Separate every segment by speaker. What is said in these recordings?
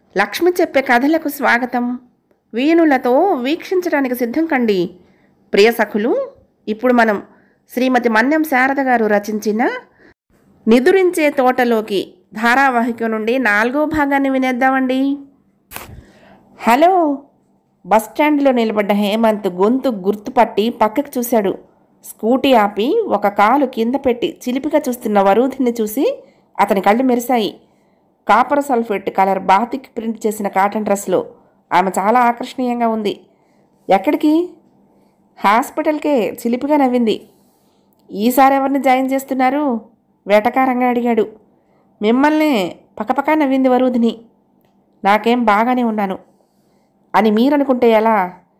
Speaker 1: లక్ష్మి చెప్పే కథలకు స్వాగతం వీణులతో వీక్షించడానికి సిద్ధం కండి ప్రియ సఖులు ఇప్పుడు మనం శ్రీమతి మన్యం శారద గారు రచించిన నిదురించే తోటలోకి ధారావాహిక నుండి నాలుగో భాగాన్ని వినేద్దామండి హలో బస్ స్టాండ్లో నిలబడ్డ హేమంత్ గొంతు గుర్తుపట్టి పక్కకు చూశాడు స్కూటీ ఆపి ఒక కాలు కింద పెట్టి చిలిపిగా చూస్తున్న వరూధిని చూసి అతని కళ్ళు మెరిశాయి copper sulphate colour batik print చేసిన కాటన్ డ్రెస్లో ఆమె చాలా ఆకర్షణీయంగా ఉంది ఎక్కడికి హాస్పిటల్కే చిలిపిగా నవ్వింది ఈసారి ఎవరిని జాయిన్ చేస్తున్నారు వేటకారంగా అడిగాడు మిమ్మల్నే పకపకా నవ్వింది వరూధిని నాకేం బాగానే ఉన్నాను అని మీరనుకుంటే ఎలా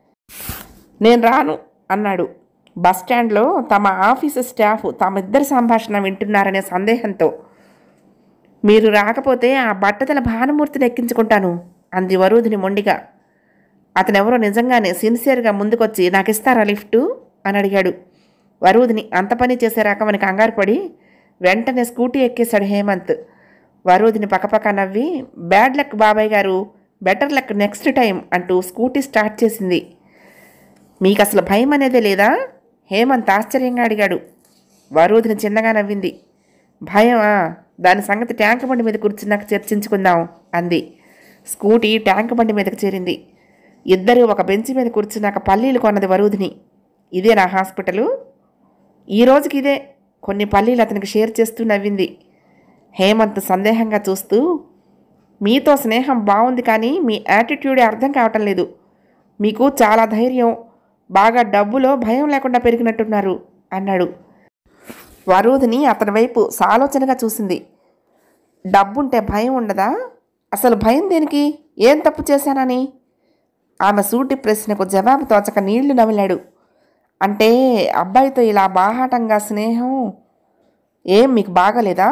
Speaker 1: నేను రాను అన్నాడు బస్ స్టాండ్లో తమ ఆఫీసు స్టాఫ్ తమిద్దరి సంభాషణ వింటున్నారనే సందేహంతో మీరు రాకపోతే ఆ బట్టతల భానుమూర్తిని ఎక్కించుకుంటాను అంది వరూధిని మొండిగా అతనెవరో నిజంగానే సిన్సియర్గా ముందుకొచ్చి నాకు ఇస్తారా లిఫ్టు అని అడిగాడు వరూధిని అంత పని చేసే రకమని కంగారు పడి వెంటనే స్కూటీ ఎక్కేశాడు హేమంత్ వరూధిని పక్కపక్క నవ్వి బ్యాడ్ లక్ బాబాయ్ గారు బెటర్ లక్ నెక్స్ట్ టైం అంటూ స్కూటీ స్టార్ట్ చేసింది మీకు అసలు భయం అనేదే లేదా హేమంత్ ఆశ్చర్యంగా అడిగాడు వరూధిని చిన్నగా నవ్వింది భయమా దాని సంగతి ట్యాంక్ బండి మీద కూర్చున్నాక చర్చించుకుందాం అంది స్కూటీ ట్యాంక్ బండి మీదకి చేరింది ఇద్దరు ఒక బెంచ్ మీద కూర్చున్నాక పల్లీలు కొన్నది వరూధిని ఇదే నా హాస్పిటలు ఈ రోజుకి ఇదే కొన్ని పల్లీలు అతనికి షేర్ చేస్తూ నవ్వింది హేమంత్ సందేహంగా చూస్తూ మీతో స్నేహం బాగుంది కానీ మీ యాటిట్యూడే అర్థం కావటం లేదు మీకు చాలా ధైర్యం బాగా డబ్బులో భయం లేకుండా పెరిగినట్టున్నారు అన్నాడు వరూధిని అతని వైపు సాలోచనగా చూసింది డబ్బుంటే భయం ఉండదా అసలు భయం దేనికి ఏం తప్పు చేశానని ఆమె సూటి ప్రశ్నకు జవాబు తోచక నీళ్లు నమిలాడు అంటే అబ్బాయితో ఇలా బాహాటంగా స్నేహం ఏం మీకు బాగలేదా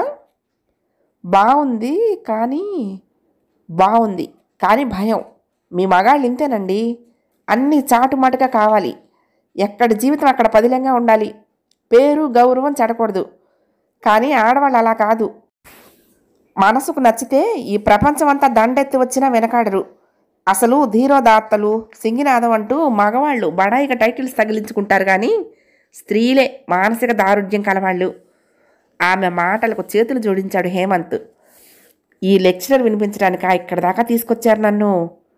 Speaker 1: బాగుంది కానీ బాగుంది కానీ భయం మీ మగాళ్ళు ఇంతేనండి అన్నీ చాటుమాటుగా కావాలి ఎక్కడ జీవితం అక్కడ పదిలంగా ఉండాలి పేరు గౌరవం చెడకూడదు కానీ ఆడవాళ్ళు అలా కాదు మనసుకు నచ్చితే ఈ ప్రపంచం అంతా దండెత్తి వచ్చినా వెనకాడరు అసలు ధీరోదాత్తలు సింగినాదం అంటూ మగవాళ్ళు బడాయిగా టైటిల్స్ తగిలించుకుంటారు కానీ స్త్రీలే మానసిక దారుఢ్యం కలవాళ్ళు ఆమె మాటలకు చేతులు జోడించాడు హేమంత్ ఈ లెక్చరర్ వినిపించడానికా ఇక్కడ దాకా తీసుకొచ్చారు నన్ను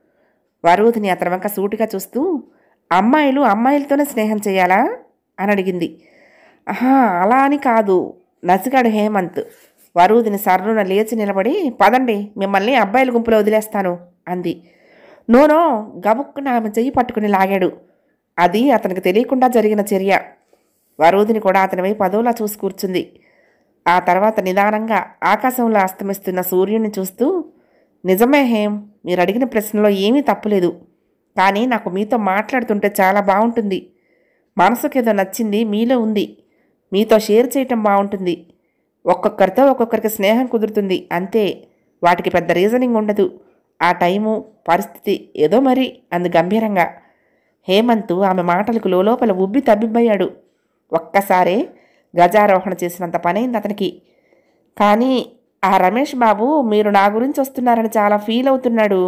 Speaker 1: వరూధిని అతని వంక సూటిగా చూస్తూ అమ్మాయిలు అమ్మాయిలతోనే స్నేహం చేయాలా అని అడిగింది ఆహా అలా అని కాదు నసిగాడు హేమంత్ వరూధిని సర్రున లేచి నిలబడి పదండి మిమ్మల్ని అబ్బాయిల గుంపులో వదిలేస్తాను అంది నోనో గబుక్కున ఆమె చెయ్యి పట్టుకుని లాగాడు అది అతనికి తెలియకుండా జరిగిన చర్య వరూధిని కూడా అతని వైపు అదోలా చూసి కూర్చుంది ఆ తర్వాత నిదానంగా ఆకాశంలో అస్తమిస్తున్న సూర్యుడిని చూస్తూ నిజమే హేం మీరు అడిగిన ప్రశ్నలో ఏమీ తప్పులేదు కానీ నాకు మీతో మాట్లాడుతుంటే చాలా బాగుంటుంది మనసుకేదో నచ్చింది మీలో ఉంది మీతో షేర్ చేయటం బాగుంటుంది ఒక్కొక్కరితో ఒక్కొక్కరికి స్నేహం కుదురుతుంది అంతే వాటికి పెద్ద రీజనింగ్ ఉండదు ఆ టైము పరిస్థితి ఏదో మరి అంది గంభీరంగా హేమంత్ ఆమె మాటలకు లోపల ఉబ్బి తబ్బిబ్బయ్యాడు ఒక్కసారే గజారోహణ చేసినంత పనైంది అతనికి కానీ ఆ రమేష్ బాబు మీరు నా గురించి వస్తున్నారని చాలా ఫీల్ అవుతున్నాడు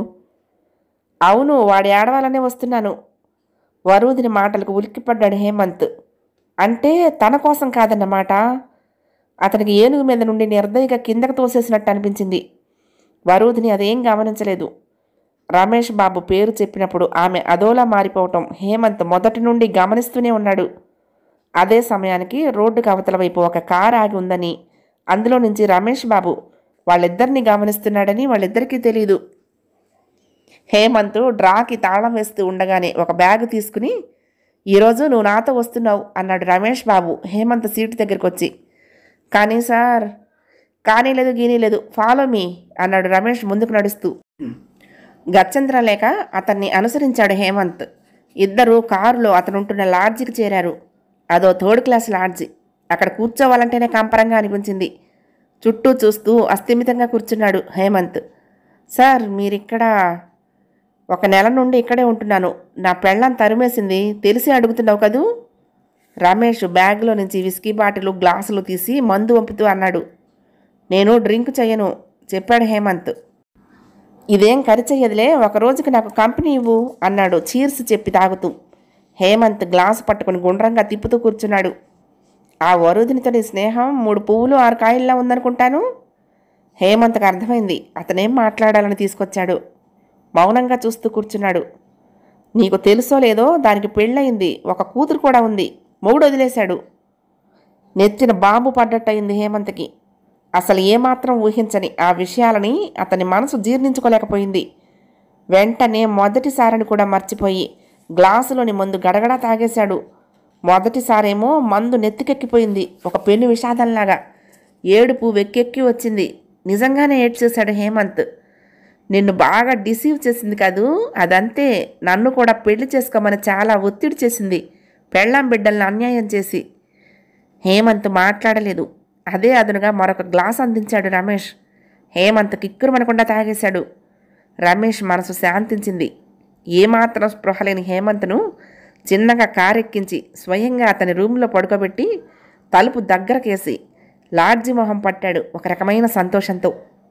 Speaker 1: అవును వాడి ఆడవాలనే వస్తున్నాను వరూధిని మాటలకు ఉలిక్కిపడ్డాడు హేమంత్ అంటే తన కోసం కాదన్నమాట అతనికి ఏనుగు మీద నుండి నిర్దయగా కిందకు తోసేసినట్టు అనిపించింది వరూధిని అదేం గమనించలేదు రమేష్ బాబు పేరు చెప్పినప్పుడు ఆమె అదోలా మారిపోవటం హేమంత్ మొదటి నుండి గమనిస్తూనే ఉన్నాడు అదే సమయానికి రోడ్డుకు అవతల వైపు ఒక కారు ఆగి ఉందని అందులో నుంచి రమేష్ బాబు వాళ్ళిద్దరిని గమనిస్తున్నాడని వాళ్ళిద్దరికీ తెలియదు హేమంత్ డ్రాకి తాళం వేస్తూ ఉండగానే ఒక బ్యాగ్ తీసుకుని ఈరోజు నువ్వు నాతో వస్తున్నావు అన్నాడు రమేష్ బాబు హేమంత్ సీటు దగ్గరికి వచ్చి కానీ సార్ కానీ లేదు గీనీ లేదు ఫాలో మీ అన్నాడు రమేష్ ముందుకు నడుస్తూ గచ్చంద్ర లేక అతన్ని అనుసరించాడు హేమంత్ ఇద్దరు కారులో అతనుంటున్న లాడ్జికి చేరారు అదో థర్డ్ క్లాస్ లాడ్జి అక్కడ కూర్చోవాలంటేనే కంపరంగా అనిపించింది చుట్టూ చూస్తూ అస్థిమితంగా కూర్చున్నాడు హేమంత్ సార్ మీరిక్కడ ఒక నెల నుండి ఇక్కడే ఉంటున్నాను నా పెళ్ళం తరిమేసింది తెలిసి అడుగుతున్నావు కదూ రమేష్ బ్యాగ్లో నుంచి విస్కీ బాటిల్ గ్లాసులు తీసి మందు వంపుతూ అన్నాడు నేను డ్రింక్ చెయ్యను చెప్పాడు హేమంత్ ఇదేం ఖర్చయ్యదిలే ఒక రోజుకి నాకు కంపెనీ ఇవ్వు అన్నాడు చీర్స్ చెప్పి తాగుతూ హేమంత్ గ్లాసు పట్టుకుని గుండ్రంగా తిప్పుతూ కూర్చున్నాడు ఆ వరుదినితో నీ స్నేహం మూడు పువ్వులు ఆరు కాయల్లా ఉందనుకుంటాను హేమంత్కి అర్థమైంది అతనేం మాట్లాడాలని తీసుకొచ్చాడు మౌనంగా చూస్తూ కూర్చున్నాడు నీకు తెలుసో లేదో దానికి పెళ్ళయింది ఒక కూతురు కూడా ఉంది మొగుడు వదిలేశాడు నెత్తిన బాంబు పడ్డట్టయింది హేమంత్కి అసలు ఏమాత్రం ఊహించని ఆ విషయాలని అతని మనసు జీర్ణించుకోలేకపోయింది వెంటనే మొదటిసారిని కూడా మర్చిపోయి గ్లాసులోని మందు గడగడ తాగేశాడు మొదటిసారేమో మందు నెత్తికెక్కిపోయింది ఒక పెను విషాదంలాగా ఏడుపు వెక్కెక్కి వచ్చింది నిజంగానే ఏడ్చేశాడు హేమంత్ నిన్ను బాగా డిసీవ్ చేసింది కాదు అదంతే నన్ను కూడా పెళ్లి చేసుకోమని చాలా ఒత్తిడి చేసింది పెళ్ళాం బిడ్డల్ని అన్యాయం చేసి హేమంత్ మాట్లాడలేదు అదే అదునుగా మరొక గ్లాస్ అందించాడు రమేష్ హేమంత్ కిక్కురుమనకుండా తాగేశాడు రమేష్ మనసు శాంతించింది ఏమాత్రం స్పృహ లేని హేమంత్ను చిన్నగా కారెక్కించి స్వయంగా అతని రూమ్లో పడుకోబెట్టి తలుపు దగ్గరకేసి లాడ్జి మొహం పట్టాడు ఒక రకమైన సంతోషంతో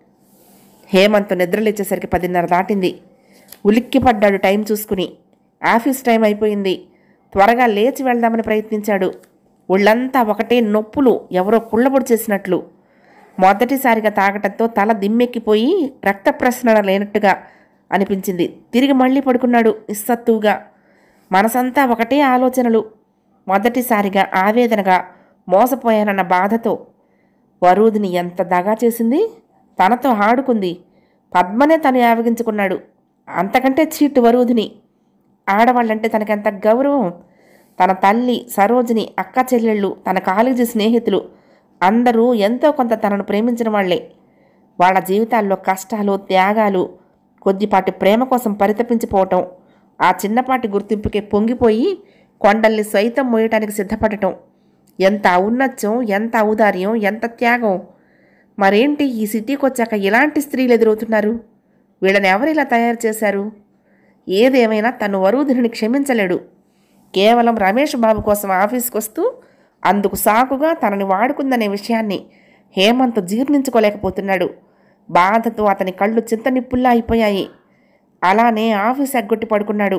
Speaker 1: హేమంత్ నిద్రలేచేసరికి పదిన్నర దాటింది ఉలిక్కి పడ్డాడు టైం చూసుకుని ఆఫీస్ టైం అయిపోయింది త్వరగా లేచి వెళ్దామని ప్రయత్నించాడు ఒళ్ళంతా ఒకటే నొప్పులు ఎవరో కుళ్ళబొడి చేసినట్లు మొదటిసారిగా తాగటంతో తల దిమ్మెక్కిపోయి రక్త ప్రసరణ లేనట్టుగా అనిపించింది తిరిగి మళ్ళీ పడుకున్నాడు నిస్సత్తువుగా మనసంతా ఒకటే ఆలోచనలు మొదటిసారిగా ఆవేదనగా మోసపోయానన్న బాధతో వరూధిని ఎంత దగా చేసింది తనతో ఆడుకుంది పద్మనే తను యావగించుకున్నాడు అంతకంటే చీటు వరూధిని ఆడవాళ్ళంటే తనకెంత గౌరవం తన తల్లి సరోజిని అక్క చెల్లెళ్ళు తన కాలేజీ స్నేహితులు అందరూ ఎంతో కొంత తనను ప్రేమించిన వాళ్లే వాళ్ళ జీవితాల్లో కష్టాలు త్యాగాలు కొద్దిపాటి ప్రేమ కోసం పరితపించిపోవటం ఆ చిన్నపాటి గుర్తింపుకే పొంగిపోయి కొండల్ని సైతం మోయటానికి సిద్ధపడటం ఎంత ఔన్నత్యం ఎంత ఔదార్యం ఎంత త్యాగం మరేంటి ఈ సిటీకి వచ్చాక ఎలాంటి స్త్రీలు ఎదురవుతున్నారు వీళ్ళని ఎవరు ఇలా తయారు చేశారు ఏదేమైనా తను వరుధిని క్షమించలేడు కేవలం రమేష్ బాబు కోసం ఆఫీస్కి వస్తూ అందుకు సాకుగా తనని వాడుకుందనే విషయాన్ని హేమంత్ జీర్ణించుకోలేకపోతున్నాడు బాధతో అతని కళ్ళు చింతనిప్పుల్లా అయిపోయాయి అలానే ఆఫీస్ ఎగ్గొట్టి పడుకున్నాడు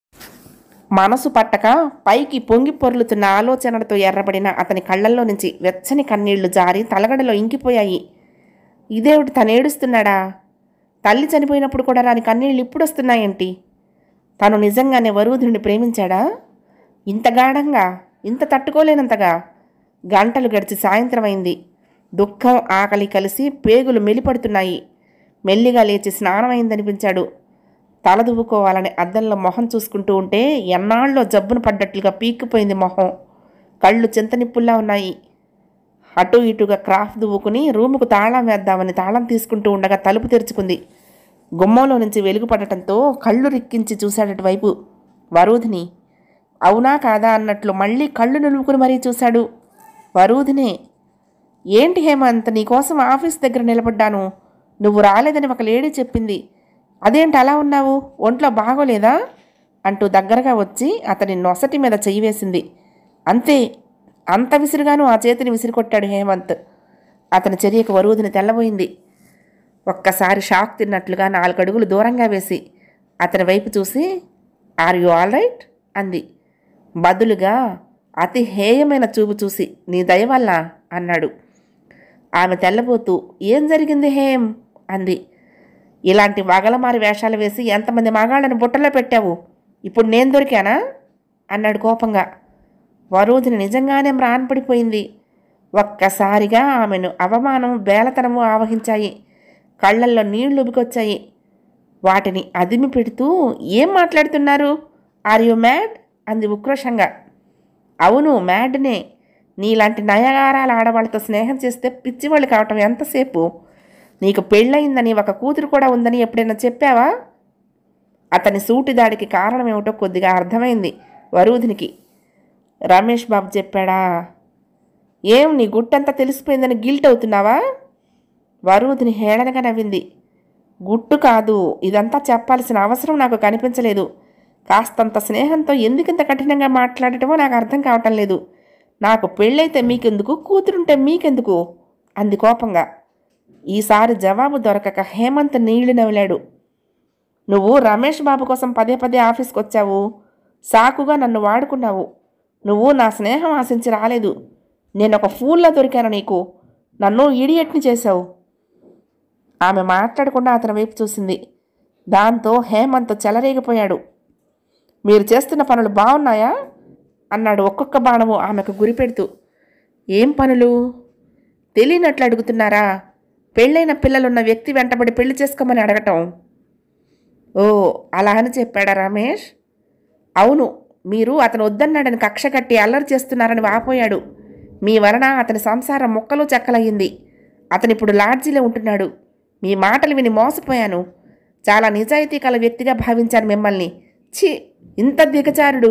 Speaker 1: మనసు పట్టక పైకి పొంగి పొర్లుతున్న ఆలోచనలతో ఎర్రబడిన అతని కళ్ళల్లో నుంచి వెచ్చని కన్నీళ్లు జారి తలగడలో ఇంకిపోయాయి ఇదేమిటి తను ఏడుస్తున్నాడా తల్లి చనిపోయినప్పుడు కూడా రాని కన్నీళ్ళు ఇప్పుడు వస్తున్నాయేంటి తను నిజంగానే వరువుధుడిని ప్రేమించాడా ఇంత గాఢంగా ఇంత తట్టుకోలేనంతగా గంటలు గడిచి సాయంత్రం అయింది దుఃఖం ఆకలి కలిసి పేగులు మెలిపడుతున్నాయి మెల్లిగా లేచి స్నానమైందనిపించాడు తల దువ్వుకోవాలని అద్దంలో మొహం చూసుకుంటూ ఉంటే ఎన్నాళ్ళలో జబ్బును పడ్డట్లుగా పీక్కుపోయింది మొహం కళ్ళు చింతనిప్పుల్లా ఉన్నాయి అటు ఇటుగా క్రాఫ్ దువ్వుకుని రూముకు తాళం వేద్దామని తాళం తీసుకుంటూ ఉండగా తలుపు తెరుచుకుంది గుమ్మంలో నుంచి వెలుగు పడటంతో కళ్ళు రిక్కించి చూశాడటు వైపు వరూధిని అవునా కాదా అన్నట్లు మళ్ళీ కళ్ళు నిలువుకుని మరీ చూశాడు వరూధినే ఏంటి హేమంత్ నీకోసం ఆఫీస్ దగ్గర నిలబడ్డాను నువ్వు రాలేదని ఒక లేడీ చెప్పింది అదేంటి అలా ఉన్నావు ఒంట్లో బాగోలేదా అంటూ దగ్గరగా వచ్చి అతని నొసటి మీద చెయ్యి వేసింది అంతే అంత విసిరుగాను ఆ చేతిని విసిరికొట్టాడు హేమంత్ అతని చర్యకు వరువుదిని తెల్లబోయింది ఒక్కసారి షాక్ తిన్నట్లుగా నాలుగు అడుగులు దూరంగా వేసి అతని వైపు చూసి ఆర్ యు ఆల్ రైట్ అంది బదులుగా అతి హేయమైన చూపు చూసి నీ దయ వల్ల అన్నాడు ఆమె తెల్లబోతూ ఏం జరిగింది హేం అంది ఇలాంటి వగలమారి వేషాలు వేసి ఎంతమంది మగాళ్ళని బుట్టలో పెట్టావు ఇప్పుడు నేను దొరికానా అన్నాడు కోపంగా వరూధిని నిజంగానే మ్రాన్పడిపోయింది ఒక్కసారిగా ఆమెను అవమానం బేలతనము ఆవహించాయి కళ్ళల్లో నీళ్లు ఉబికొచ్చాయి వాటిని అదిమి పెడుతూ ఏం మాట్లాడుతున్నారు ఆర్ యు మ్యాడ్ అంది ఉక్రోషంగా అవును మ్యాడ్నే నీలాంటి నయగారాల ఆడవాళ్ళతో స్నేహం చేస్తే పిచ్చివాళ్ళు కావటం ఎంతసేపు నీకు పెళ్ళయిందని ఒక కూతురు కూడా ఉందని ఎప్పుడైనా చెప్పావా అతని సూటిదాడికి కారణం ఏమిటో కొద్దిగా అర్థమైంది వరూధినికి రమేష్ బాబు చెప్పాడా ఏం నీ గుట్టంతా తెలిసిపోయిందని గిల్ట్ అవుతున్నావా వరూధిని హేళనగా నవ్వింది గుట్టు కాదు ఇదంతా చెప్పాల్సిన అవసరం నాకు కనిపించలేదు కాస్తంత స్నేహంతో ఎందుకింత కఠినంగా మాట్లాడటమో నాకు అర్థం కావటం లేదు నాకు పెళ్ళైతే మీకెందుకు కూతురుంటే మీకెందుకు అంది కోపంగా ఈసారి జవాబు దొరకక హేమంత్ నీళ్లు నవ్విలాడు నువ్వు రమేష్ బాబు కోసం పదే పదే ఆఫీస్కి వచ్చావు సాకుగా నన్ను వాడుకున్నావు నువ్వు నా స్నేహం ఆశించి రాలేదు నేను ఒక ఫూల్లా దొరికాను నీకు నన్ను ఇడియట్ని చేశావు ఆమె మాట్లాడకుండా అతని వైపు చూసింది దాంతో హేమంత్ చెలరేగిపోయాడు మీరు చేస్తున్న పనులు బాగున్నాయా అన్నాడు ఒక్కొక్క బాణము ఆమెకు గురిపెడుతూ ఏం పనులు తెలియనట్లు అడుగుతున్నారా పెళ్ళైన పిల్లలున్న వ్యక్తి వెంటబడి పెళ్లి చేసుకోమని అడగటం ఓ అలా అని చెప్పాడా రమేష్ అవును మీరు అతను వద్దన్నాడని కక్ష కట్టి అల్లరి చేస్తున్నారని వాపోయాడు మీ వలన అతని సంసారం ముక్కలు చెక్కలయ్యింది అతను ఇప్పుడు లాడ్జీలో ఉంటున్నాడు మీ మాటలు విని మోసపోయాను చాలా నిజాయితీ కల వ్యక్తిగా భావించాను మిమ్మల్ని ఛీ ఇంత దిగజారుడు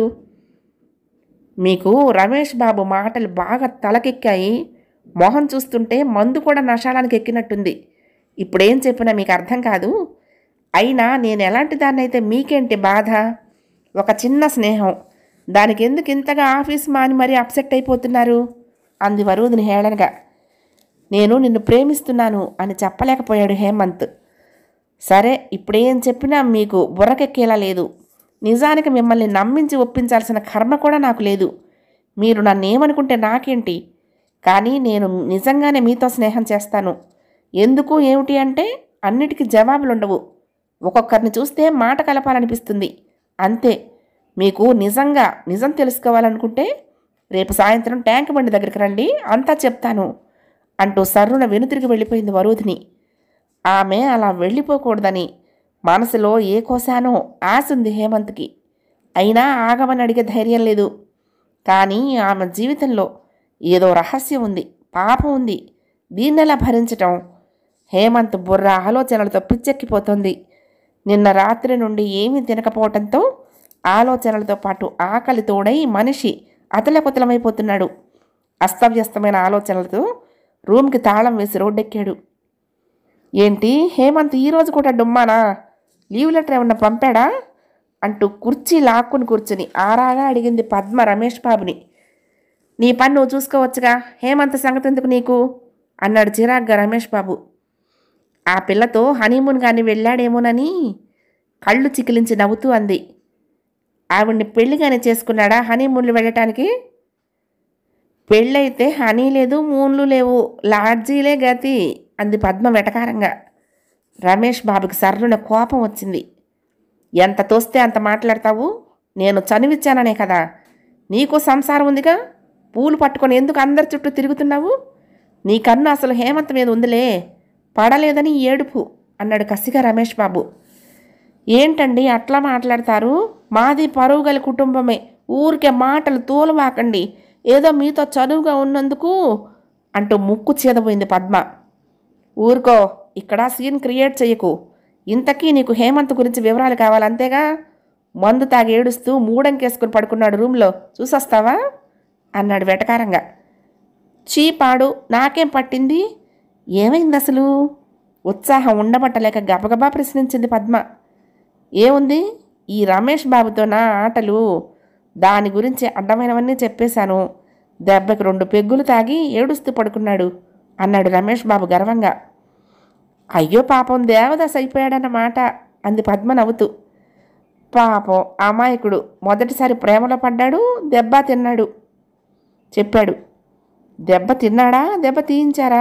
Speaker 1: మీకు రమేష్ బాబు మాటలు బాగా తలకెక్కాయి మొహం చూస్తుంటే మందు కూడా నషాలానికి ఎక్కినట్టుంది ఇప్పుడేం చెప్పినా మీకు అర్థం కాదు అయినా నేను ఎలాంటి దాన్నైతే మీకేంటి బాధ ఒక చిన్న స్నేహం దానికి ఎందుకు ఇంతగా ఆఫీస్ మాని మరీ అప్సెట్ అయిపోతున్నారు అంది వరుదిని హేళనగా నేను నిన్ను ప్రేమిస్తున్నాను అని చెప్పలేకపోయాడు హేమంత్ సరే ఇప్పుడేం చెప్పినా మీకు బుర్రకెక్కేలా లేదు నిజానికి మిమ్మల్ని నమ్మించి ఒప్పించాల్సిన కర్మ కూడా నాకు లేదు మీరు నన్ను ఏమనుకుంటే నాకేంటి కానీ నేను నిజంగానే మీతో స్నేహం చేస్తాను ఎందుకు ఏమిటి అంటే అన్నిటికీ జవాబులుండవు ఒక్కొక్కరిని చూస్తే మాట కలపాలనిపిస్తుంది అంతే మీకు నిజంగా నిజం తెలుసుకోవాలనుకుంటే రేపు సాయంత్రం ట్యాంక్ బండి దగ్గరికి రండి అంతా చెప్తాను అంటూ సర్రున వెనుతిరిగి వెళ్ళిపోయింది వరూధిని ఆమె అలా వెళ్ళిపోకూడదని మనసులో ఏ కోసానో ఆశ ఉంది హేమంత్కి అయినా ఆగమని అడిగే ధైర్యం లేదు కానీ ఆమె జీవితంలో ఏదో రహస్యం ఉంది పాపం ఉంది దీన్నెలా భరించటం హేమంత్ బుర్ర ఆలోచనలతో పిచ్చెక్కిపోతుంది నిన్న రాత్రి నుండి ఏమీ తినకపోవటంతో ఆలోచనలతో పాటు ఆకలి తోడై మనిషి అతలకుతలమైపోతున్నాడు అస్తవ్యస్తమైన ఆలోచనలతో రూమ్కి తాళం వేసి రోడ్డెక్కాడు ఏంటి హేమంత్ ఈరోజు కూడా డుమ్మానా లీవ్ లెటర్ ఏమన్నా పంపాడా అంటూ కుర్చీ లాక్కుని కూర్చుని ఆరాగా అడిగింది పద్మ రమేష్ బాబుని నీ పని నువ్వు చూసుకోవచ్చుగా హేమంత్ సంగతి ఎందుకు నీకు అన్నాడు చిరాగ్గా రమేష్ బాబు ఆ పిల్లతో హనీమూన్ కానీ వెళ్ళాడేమోనని కళ్ళు చికిలించి నవ్వుతూ అంది ఆవిడ్ని పెళ్లిగానే చేసుకున్నాడా హనీమూన్లు వెళ్ళటానికి పెళ్ళైతే హనీ లేదు మూన్లు లేవు లాడ్జీలే గతి అంది పద్మ వెటకారంగా రమేష్ బాబుకి సర్రున కోపం వచ్చింది ఎంత తోస్తే అంత మాట్లాడతావు నేను చనివిచ్చాననే కదా నీకు సంసారం ఉందిగా పూలు పట్టుకొని ఎందుకు అందరి చుట్టూ తిరుగుతున్నావు నీ కన్ను అసలు హేమంత్ మీద ఉందిలే పడలేదని ఏడుపు అన్నాడు కసిగా రమేష్ బాబు ఏంటండి అట్లా మాట్లాడతారు మాది పరువు గల కుటుంబమే ఊరికే మాటలు తోలువాకండి ఏదో మీతో చనువుగా ఉన్నందుకు అంటూ ముక్కు చీదపోయింది పద్మ ఊరుకో ఇక్కడ సీన్ క్రియేట్ చెయ్యకు ఇంతకీ నీకు హేమంత్ గురించి వివరాలు కావాలంతేగా మందు తాగి ఏడుస్తూ మూడంకేసుకుని పడుకున్నాడు రూమ్లో చూసొస్తావా అన్నాడు వెటకారంగా చీపాడు నాకేం పట్టింది ఏమైంది అసలు ఉత్సాహం ఉండబట్టలేక గబగబా ప్రశ్నించింది పద్మ ఏముంది ఈ రమేష్ బాబుతో నా ఆటలు దాని గురించి అడ్డమైనవన్నీ చెప్పేశాను దెబ్బకి రెండు పెగ్గులు తాగి ఏడుస్తూ పడుకున్నాడు అన్నాడు రమేష్ బాబు గర్వంగా అయ్యో పాపం దేవదాస్ అయిపోయాడన్నమాట అంది పద్మ నవ్వుతూ పాపం అమాయకుడు మొదటిసారి ప్రేమలో పడ్డాడు దెబ్బ తిన్నాడు చెప్పాడు దెబ్బ తిన్నాడా దెబ్బ తీయించారా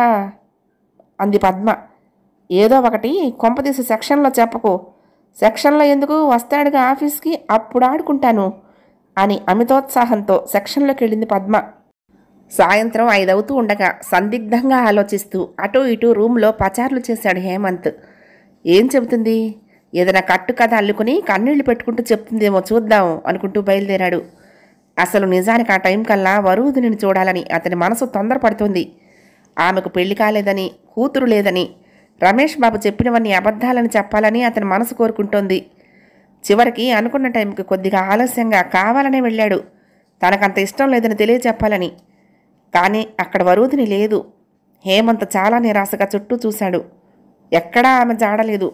Speaker 1: అంది పద్మ ఏదో ఒకటి కొంపదీసి సెక్షన్లో చెప్పకు సెక్షన్లో ఎందుకు వస్తాడుగా ఆఫీస్కి అప్పుడు ఆడుకుంటాను అని అమితోత్సాహంతో సెక్షన్లోకి వెళ్ళింది పద్మ సాయంత్రం ఐదవుతూ ఉండగా సందిగ్ధంగా ఆలోచిస్తూ అటూ ఇటూ రూమ్లో పచార్లు చేశాడు హేమంత్ ఏం చెబుతుంది ఏదైనా కట్టు కథ అల్లుకుని కన్నీళ్లు పెట్టుకుంటూ చెప్తుందేమో చూద్దాం అనుకుంటూ బయలుదేరాడు అసలు నిజానికి ఆ టైం కల్లా వరువుదిని చూడాలని అతని మనసు తొందరపడుతుంది ఆమెకు పెళ్లి కాలేదని కూతురు లేదని రమేష్ బాబు చెప్పినవన్నీ అబద్ధాలని చెప్పాలని అతని మనసు కోరుకుంటోంది చివరికి అనుకున్న టైంకి కొద్దిగా ఆలస్యంగా కావాలనే వెళ్ళాడు తనకంత ఇష్టం లేదని తెలియచెప్పాలని కానీ అక్కడ వరుదిని లేదు హేమంత్ చాలా నిరాశగా చుట్టూ చూశాడు ఎక్కడా ఆమె జాడలేదు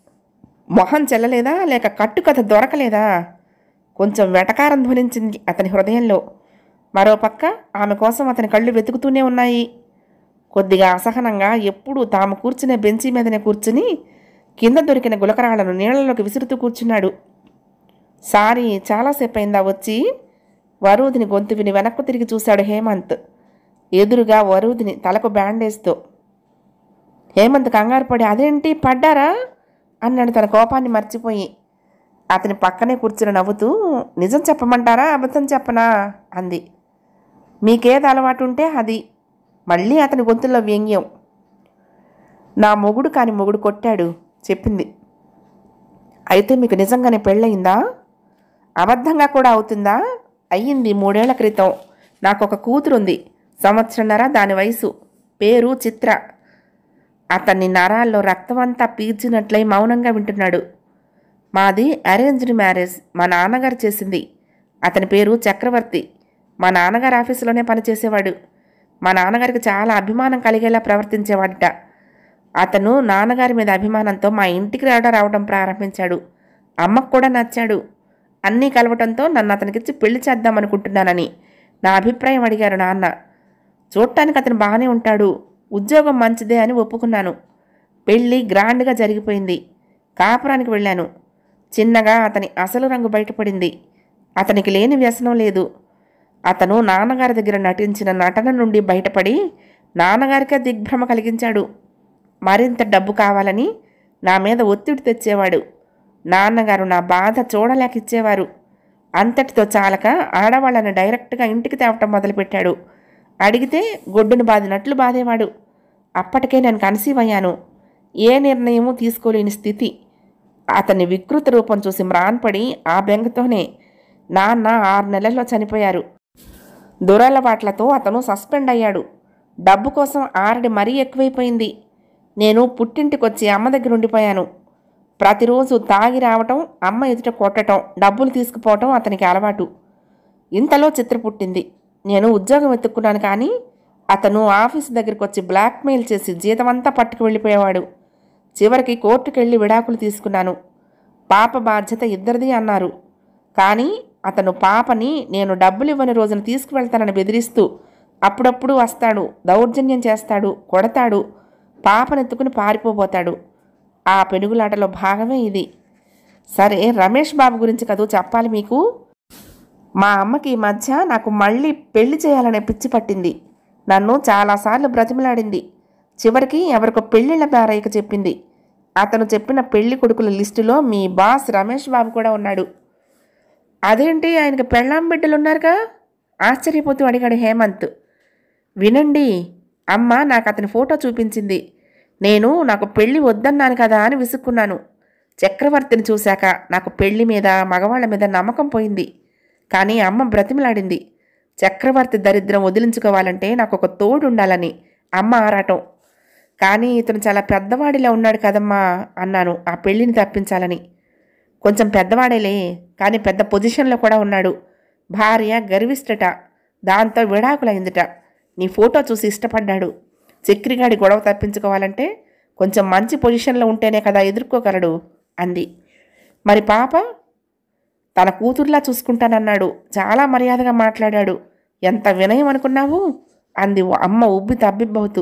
Speaker 1: మొహం చెల్లలేదా లేక కట్టుకథ దొరకలేదా కొంచెం వెటకారం ధ్వనించింది అతని హృదయంలో మరోపక్క ఆమె కోసం అతని కళ్ళు వెతుకుతూనే ఉన్నాయి కొద్దిగా అసహనంగా ఎప్పుడూ తాము కూర్చునే బెంచీ మీదనే కూర్చుని కింద దొరికిన గులకరాళ్లను నీళ్లలోకి విసురుతూ కూర్చున్నాడు సారీ చాలాసేపు అయిందా వచ్చి వరూధిని గొంతు విని వెనక్కు తిరిగి చూశాడు హేమంత్ ఎదురుగా వరూధిని తలకు బ్యాండేజ్తో హేమంత్ కంగారు పడి అదేంటి పడ్డారా అన్నాడు తన కోపాన్ని మర్చిపోయి అతని పక్కనే కూర్చుని నవ్వుతూ నిజం చెప్పమంటారా అబద్ధం చెప్పనా అంది మీకేది అలవాటు ఉంటే అది మళ్ళీ అతని గొంతులో వ్యంగ్యం నా మొగుడు కాని మొగుడు కొట్టాడు చెప్పింది అయితే మీకు నిజంగానే పెళ్ళయిందా అబద్ధంగా కూడా అవుతుందా అయ్యింది మూడేళ్ల క్రితం నాకు ఒక కూతురుంది సంవత్సరంన్నర దాని వయసు పేరు చిత్ర అతన్ని నరాల్లో రక్తమంతా పీల్చినట్లయి మౌనంగా వింటున్నాడు మాది అరేంజ్డ్ మ్యారేజ్ మా నాన్నగారు చేసింది అతని పేరు చక్రవర్తి మా నాన్నగారు ఆఫీసులోనే పనిచేసేవాడు మా నాన్నగారికి చాలా అభిమానం కలిగేలా ప్రవర్తించేవాడట అతను నాన్నగారి మీద అభిమానంతో మా ఇంటికి రావడం రావడం ప్రారంభించాడు అమ్మకు కూడా నచ్చాడు అన్నీ కలవటంతో నన్ను అతనికిచ్చి పెళ్లి చేద్దామనుకుంటున్నానని నా అభిప్రాయం అడిగారు నాన్న చూడటానికి అతను బాగానే ఉంటాడు ఉద్యోగం మంచిదే అని ఒప్పుకున్నాను పెళ్ళి గ్రాండ్గా జరిగిపోయింది కాపురానికి వెళ్ళాను చిన్నగా అతని అసలు రంగు బయటపడింది అతనికి లేని వ్యసనం లేదు అతను నాన్నగారి దగ్గర నటించిన నటన నుండి బయటపడి నాన్నగారికే దిగ్భ్రమ కలిగించాడు మరింత డబ్బు కావాలని నా మీద ఒత్తిడి తెచ్చేవాడు నాన్నగారు నా బాధ చూడలేక ఇచ్చేవారు అంతటితో చాలక ఆడవాళ్ళని డైరెక్ట్గా ఇంటికి తేవటం మొదలుపెట్టాడు అడిగితే గొడ్డును బాదినట్లు బాధేవాడు అప్పటికే నేను కన్సీవ్ అయ్యాను ఏ నిర్ణయము తీసుకోలేని స్థితి అతని వికృత రూపం చూసి మ్రాన్పడి ఆ బెంగతోనే నాన్న ఆరు నెలల్లో చనిపోయారు దురలవాట్లతో అతను సస్పెండ్ అయ్యాడు డబ్బు కోసం ఆరడి మరీ ఎక్కువైపోయింది నేను పుట్టింటికొచ్చి అమ్మ దగ్గర ఉండిపోయాను ప్రతిరోజు తాగి రావటం అమ్మ ఎదుట కొట్టటం డబ్బులు తీసుకుపోవటం అతనికి అలవాటు ఇంతలో చిత్ర పుట్టింది నేను ఉద్యోగం వెతుక్కున్నాను కానీ అతను ఆఫీస్ దగ్గరికి వచ్చి బ్లాక్మెయిల్ చేసి జీతమంతా పట్టుకు వెళ్ళిపోయేవాడు చివరికి కోర్టుకు వెళ్ళి విడాకులు తీసుకున్నాను పాప బాధ్యత ఇద్దరిది అన్నారు కానీ అతను పాపని నేను డబ్బులు ఇవ్వని రోజున తీసుకువెళ్తానని బెదిరిస్తూ అప్పుడప్పుడు వస్తాడు దౌర్జన్యం చేస్తాడు కొడతాడు పాపనెత్తుకుని పారిపోబోతాడు ఆ పెనుగులాటలో భాగమే ఇది సరే రమేష్ బాబు గురించి కదూ చెప్పాలి మీకు మా అమ్మకి ఈ మధ్య నాకు మళ్ళీ పెళ్లి చేయాలనే పిచ్చి పట్టింది నన్ను చాలాసార్లు బ్రతిమలాడింది చివరికి ఎవరికో పెళ్ళిళ్ళ బారయ్యకు చెప్పింది అతను చెప్పిన పెళ్లి కొడుకుల లిస్టులో మీ బాస్ రమేష్ బాబు కూడా ఉన్నాడు అదేంటి ఆయనకి పెళ్ళాం బిడ్డలు ఉన్నారుగా ఆశ్చర్యపోతూ అడిగాడు హేమంత్ వినండి అమ్మ నాకు అతని ఫోటో చూపించింది నేను నాకు పెళ్ళి వద్దన్నాను కదా అని విసుక్కున్నాను చక్రవర్తిని చూశాక నాకు పెళ్లి మీద మగవాళ్ళ మీద నమ్మకం పోయింది కానీ అమ్మ బ్రతిమలాడింది చక్రవర్తి దరిద్రం వదిలించుకోవాలంటే నాకు ఒక తోడు ఉండాలని అమ్మ ఆరాటం కానీ ఇతను చాలా పెద్దవాడిలా ఉన్నాడు కదమ్మా అన్నాను ఆ పెళ్ళిని తప్పించాలని కొంచెం పెద్దవాడేలే కానీ పెద్ద పొజిషన్లో కూడా ఉన్నాడు భార్య గర్విష్టట దాంతో విడాకులైందిట నీ ఫోటో చూసి ఇష్టపడ్డాడు చక్రిగాడి గొడవ తప్పించుకోవాలంటే కొంచెం మంచి పొజిషన్లో ఉంటేనే కదా ఎదుర్కోగలడు అంది మరి పాప తన కూతుర్లా చూసుకుంటానన్నాడు చాలా మర్యాదగా మాట్లాడాడు ఎంత వినయం అనుకున్నావు అంది ఓ అమ్మ ఉబ్బి తబ్బిబ్బవుతూ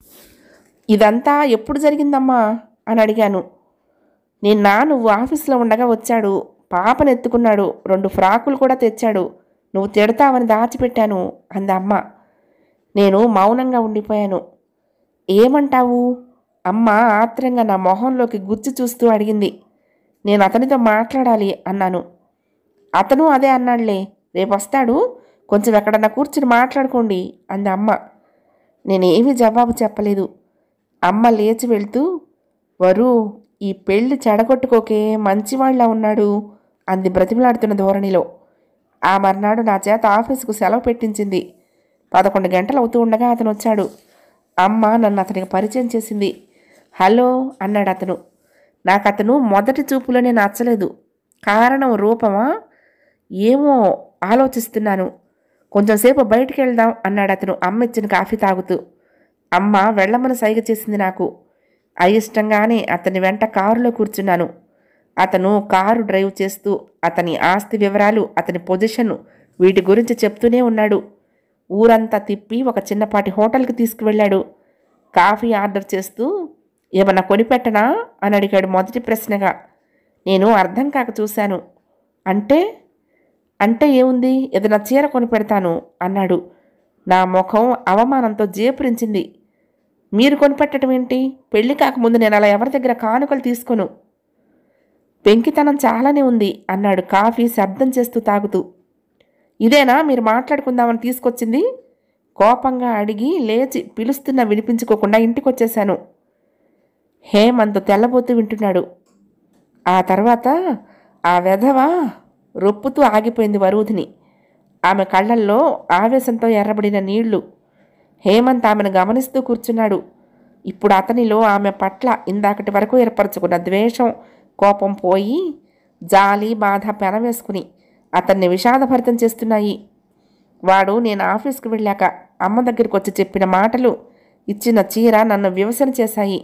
Speaker 1: ఇదంతా ఎప్పుడు జరిగిందమ్మా అని అడిగాను నిన్న నువ్వు ఆఫీస్లో ఉండగా వచ్చాడు పాపను ఎత్తుకున్నాడు రెండు ఫ్రాకులు కూడా తెచ్చాడు నువ్వు తిడతావని దాచిపెట్టాను అంది అమ్మ నేను మౌనంగా ఉండిపోయాను ఏమంటావు అమ్మ ఆత్రంగా నా మొహంలోకి గుచ్చి చూస్తూ అడిగింది నేను అతనితో మాట్లాడాలి అన్నాను అతను అదే అన్నాడులే రేపు వస్తాడు కొంచెం ఎక్కడన్నా కూర్చుని మాట్లాడుకోండి అంది అమ్మ నేనేమీ జవాబు చెప్పలేదు అమ్మ లేచి వెళ్తూ వరు ఈ పెళ్లి చెడగొట్టుకోకే మంచివాళ్ళ ఉన్నాడు అంది బ్రతిమలాడుతున్న ధోరణిలో ఆ మర్నాడు నా చేత ఆఫీసుకు సెలవు పెట్టించింది పదకొండు గంటలు అవుతూ ఉండగా అతను వచ్చాడు అమ్మ నన్ను అతనికి పరిచయం చేసింది హలో అన్నాడు అతను నాకు అతను మొదటి చూపులోనే నచ్చలేదు కారణం రూపమా ఏమో ఆలోచిస్తున్నాను కొంచెంసేపు బయటికి వెళ్దాం అన్నాడు అతను అమ్మ ఇచ్చిన కాఫీ తాగుతూ అమ్మ వెళ్ళమని సైగ చేసింది నాకు అయిష్టంగానే అతని వెంట కారులో కూర్చున్నాను అతను కారు డ్రైవ్ చేస్తూ అతని ఆస్తి వివరాలు అతని పొజిషన్ వీటి గురించి చెప్తూనే ఉన్నాడు ఊరంతా తిప్పి ఒక చిన్నపాటి హోటల్కి తీసుకువెళ్ళాడు కాఫీ ఆర్డర్ చేస్తూ ఏమన్నా కొనిపెట్టనా అని అడిగాడు మొదటి ప్రశ్నగా నేను అర్థం కాక చూశాను అంటే అంటే ఏముంది ఏదైనా చీర కొనిపెడతాను అన్నాడు నా ముఖం అవమానంతో జేపురించింది మీరు కొనిపెట్టడం ఏంటి పెళ్లి కాకముందు నేను అలా ఎవరి దగ్గర కానుకలు తీసుకోను పెంకితనం చాలానే ఉంది అన్నాడు కాఫీ శబ్దం చేస్తూ తాగుతూ ఇదేనా మీరు మాట్లాడుకుందామని తీసుకొచ్చింది కోపంగా అడిగి లేచి పిలుస్తున్నా వినిపించుకోకుండా ఇంటికొచ్చేశాను హేమంత్ తెల్లబోతూ వింటున్నాడు ఆ తర్వాత ఆ వెధవ రొప్పుతూ ఆగిపోయింది వరూధిని ఆమె కళ్ళల్లో ఆవేశంతో ఎర్రబడిన నీళ్లు హేమంత్ ఆమెను గమనిస్తూ కూర్చున్నాడు ఇప్పుడు అతనిలో ఆమె పట్ల ఇందాకటి వరకు ఏర్పరచుకున్న ద్వేషం కోపం పోయి జాలి బాధ పెనవేసుకుని అతన్ని విషాదభరితం చేస్తున్నాయి వాడు నేను ఆఫీస్కి వెళ్ళాక అమ్మ దగ్గరికి వచ్చి చెప్పిన మాటలు ఇచ్చిన చీర నన్ను వివసన చేశాయి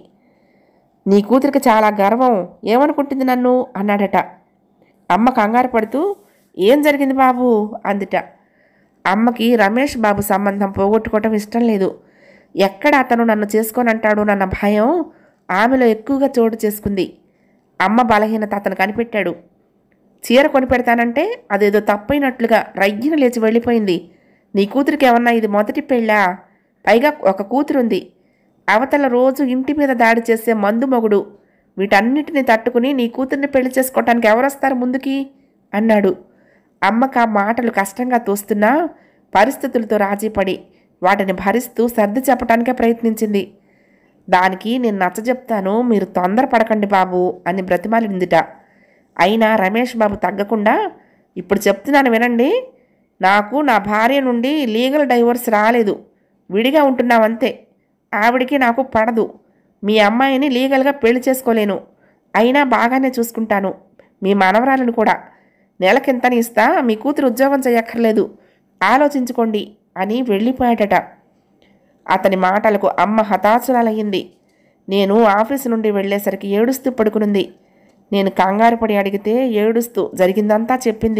Speaker 1: నీ కూతురికి చాలా గర్వం ఏమనుకుంటుంది నన్ను అన్నాడట అమ్మ కంగారు పడుతూ ఏం జరిగింది బాబు అందిట అమ్మకి రమేష్ బాబు సంబంధం పోగొట్టుకోవటం ఇష్టం లేదు ఎక్కడ అతను నన్ను చేసుకోనంటాడు నన్న భయం ఆమెలో ఎక్కువగా చోటు చేసుకుంది అమ్మ బలహీనత అతను కనిపెట్టాడు చీర కొనిపెడతానంటే అదేదో తప్పైనట్లుగా రయ్యన లేచి వెళ్ళిపోయింది నీ కూతురికి ఏమన్నా ఇది మొదటి పెళ్ళా పైగా ఒక కూతురుంది అవతల రోజు ఇంటి మీద దాడి చేసే మందు మొగుడు వీటన్నిటిని తట్టుకుని నీ కూతుర్ని పెళ్లి చేసుకోవటానికి ఎవరొస్తారు ముందుకి అన్నాడు అమ్మకు ఆ మాటలు కష్టంగా తోస్తున్నా పరిస్థితులతో రాజీపడి వాటిని భరిస్తూ సర్ది చెప్పటానికే ప్రయత్నించింది దానికి నేను నచ్చజెప్తాను మీరు తొందరపడకండి బాబు అని బ్రతిమాలిందిట అయినా రమేష్ బాబు తగ్గకుండా ఇప్పుడు చెప్తున్నాను వినండి నాకు నా భార్య నుండి లీగల్ డైవోర్స్ రాలేదు విడిగా ఉంటున్నామంతే ఆవిడికి నాకు పడదు మీ అమ్మాయిని లీగల్గా పెళ్లి చేసుకోలేను అయినా బాగానే చూసుకుంటాను మీ మనవరాలను కూడా నెలకింతని ఇస్తా మీ కూతురు ఉద్యోగం చేయక్కర్లేదు ఆలోచించుకోండి అని వెళ్ళిపోయాడట అతని మాటలకు అమ్మ హతాశురాలయ్యింది నేను ఆఫీసు నుండి వెళ్ళేసరికి ఏడుస్తూ పడుకునుంది నేను కంగారు పడి అడిగితే ఏడుస్తూ జరిగిందంతా చెప్పింది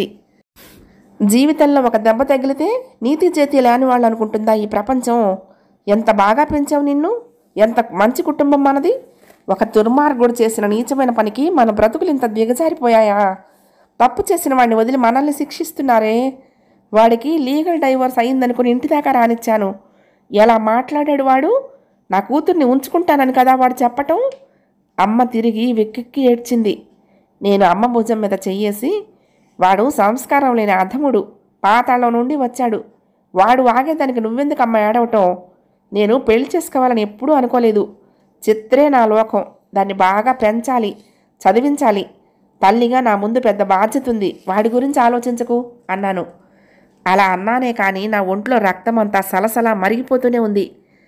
Speaker 1: జీవితంలో ఒక దెబ్బ తగిలితే నీతి చేతి లేని వాళ్ళు అనుకుంటుందా ఈ ప్రపంచం ఎంత బాగా పెంచావు నిన్ను ఎంత మంచి కుటుంబం మనది ఒక దుర్మార్గుడు చేసిన నీచమైన పనికి మన బ్రతుకులు ఇంత దిగజారిపోయాయా తప్పు చేసిన వాడిని వదిలి మనల్ని శిక్షిస్తున్నారే వాడికి లీగల్ డైవర్స్ అయిందనుకుని ఇంటి దాకా రానిచ్చాను ఎలా మాట్లాడాడు వాడు నా కూతుర్ని ఉంచుకుంటానని కదా వాడు చెప్పటం అమ్మ తిరిగి వెక్కెక్కి ఏడ్చింది నేను అమ్మ భుజం మీద చెయ్యేసి వాడు సంస్కారం లేని అధముడు పాతాళం నుండి వచ్చాడు వాడు ఆగేదానికి నువ్వెందుకు అమ్మ ఏడవటం నేను పెళ్లి చేసుకోవాలని ఎప్పుడూ అనుకోలేదు చిత్రే నా లోకం దాన్ని బాగా పెంచాలి చదివించాలి తల్లిగా నా ముందు పెద్ద బాధ్యత ఉంది వాడి గురించి ఆలోచించకు అన్నాను అలా అన్నానే కానీ నా ఒంట్లో రక్తం అంతా సలసలా మరిగిపోతూనే ఉంది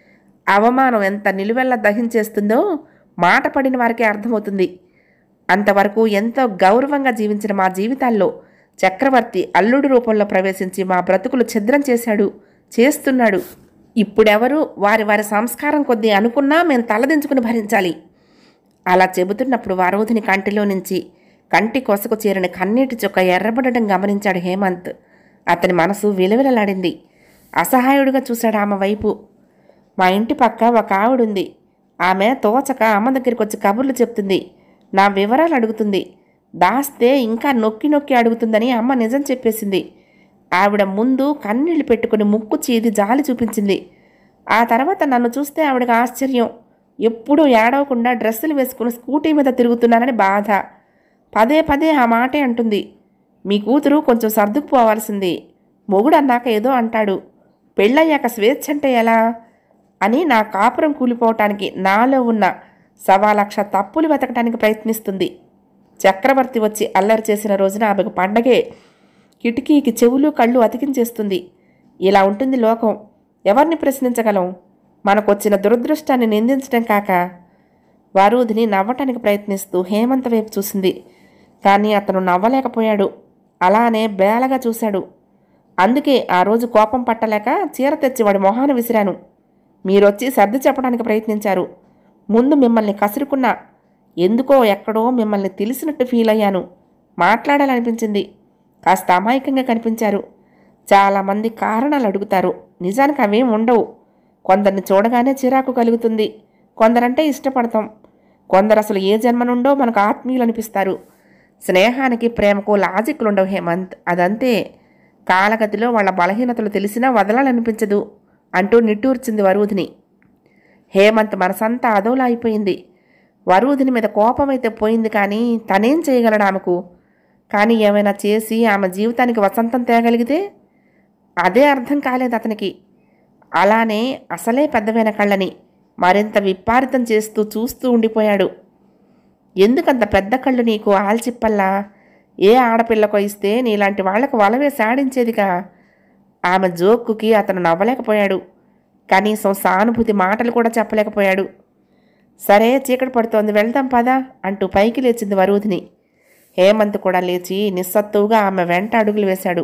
Speaker 1: అవమానం ఎంత నిలువెల్ల దహించేస్తుందో మాట పడిన వారికే అర్థమవుతుంది అంతవరకు ఎంతో గౌరవంగా జీవించిన మా జీవితాల్లో చక్రవర్తి అల్లుడు రూపంలో ప్రవేశించి మా బ్రతుకులు ఛిద్రం చేశాడు చేస్తున్నాడు ఇప్పుడెవరు వారి వారి సంస్కారం కొద్దీ అనుకున్నా మేము తలదించుకుని భరించాలి అలా చెబుతున్నప్పుడు వారోధిని కంటిలో నుంచి కంటి కొసకు చేరిన కన్నీటి చుక్క ఎర్రబడడం గమనించాడు హేమంత్ అతని మనసు విలవిలలాడింది అసహాయుడిగా చూశాడు ఆమె వైపు మా ఇంటి పక్క ఒక ఆవిడుంది ఆమె తోచక అమ్మ దగ్గరికి వచ్చి కబుర్లు చెప్తుంది నా వివరాలు అడుగుతుంది దాస్తే ఇంకా నొక్కి నొక్కి అడుగుతుందని అమ్మ నిజం చెప్పేసింది ఆవిడ ముందు కన్నీళ్లు పెట్టుకుని ముక్కు చీది జాలి చూపించింది ఆ తర్వాత నన్ను చూస్తే ఆవిడకి ఆశ్చర్యం ఎప్పుడూ ఏడవకుండా డ్రెస్సులు వేసుకుని స్కూటీ మీద తిరుగుతున్నానని బాధ పదే పదే ఆ మాటే అంటుంది మీ కూతురు కొంచెం సర్దుకుపోవాల్సింది మొగుడు అన్నాక ఏదో అంటాడు పెళ్ళయ్యాక స్వేచ్ఛ అంటే ఎలా అని నా కాపురం కూలిపోవటానికి నాలో ఉన్న సవా లక్ష తప్పులు వెతకడానికి ప్రయత్నిస్తుంది చక్రవర్తి వచ్చి అల్లరి చేసిన రోజున ఆమెకు పండగే కిటికీకి చెవులు కళ్ళు అతికించేస్తుంది ఇలా ఉంటుంది లోకం ఎవరిని ప్రశ్నించగలం మనకొచ్చిన దురదృష్టాన్ని నిందించడం కాక వారూధిని నవ్వటానికి ప్రయత్నిస్తూ హేమంత్ వైపు చూసింది కానీ అతను నవ్వలేకపోయాడు అలానే బేలగా చూశాడు అందుకే ఆ రోజు కోపం పట్టలేక చీర తెచ్చి వాడి మొహాన విసిరాను మీరొచ్చి సర్ది చెప్పడానికి ప్రయత్నించారు ముందు మిమ్మల్ని కసురుకున్నా ఎందుకో ఎక్కడో మిమ్మల్ని తెలిసినట్టు ఫీల్ అయ్యాను మాట్లాడాలనిపించింది కాస్త అమాయకంగా కనిపించారు చాలామంది కారణాలు అడుగుతారు నిజానికి అవేం ఉండవు కొందరిని చూడగానే చిరాకు కలుగుతుంది కొందరంటే ఇష్టపడతాం కొందరు అసలు ఏ జన్మ నుండో మనకు ఆత్మీయులు అనిపిస్తారు స్నేహానికి ప్రేమకు లాజిక్లు ఉండవు హేమంత్ అదంతే కాలగతిలో వాళ్ళ బలహీనతలు తెలిసినా వదలాలనిపించదు అంటూ నిట్టూర్చింది వరూధిని హేమంత్ మనసంతా అదోలా అయిపోయింది వరూధిని మీద కోపం అయితే పోయింది కానీ తనేం చేయగలడు ఆమెకు కానీ ఏమైనా చేసి ఆమె జీవితానికి వసంతం తేగలిగితే అదే అర్థం కాలేదు అతనికి అలానే అసలే పెద్దవైన కళ్ళని మరింత విప్పారితం చేస్తూ చూస్తూ ఉండిపోయాడు ఎందుకంత పెద్ద కళ్ళు నీకు ఆల్చిప్పల్లా ఏ ఆడపిల్లకు ఇస్తే నీలాంటి వాళ్లకు వలవేసి ఆడించేదిగా ఆమె జోక్కుకి అతను నవ్వలేకపోయాడు కనీసం సానుభూతి మాటలు కూడా చెప్పలేకపోయాడు సరే చీకటి పడుతోంది వెళ్దాం పదా అంటూ పైకి లేచింది వరూధిని హేమంత్ కూడా లేచి నిస్సత్తువుగా ఆమె వెంట అడుగులు వేశాడు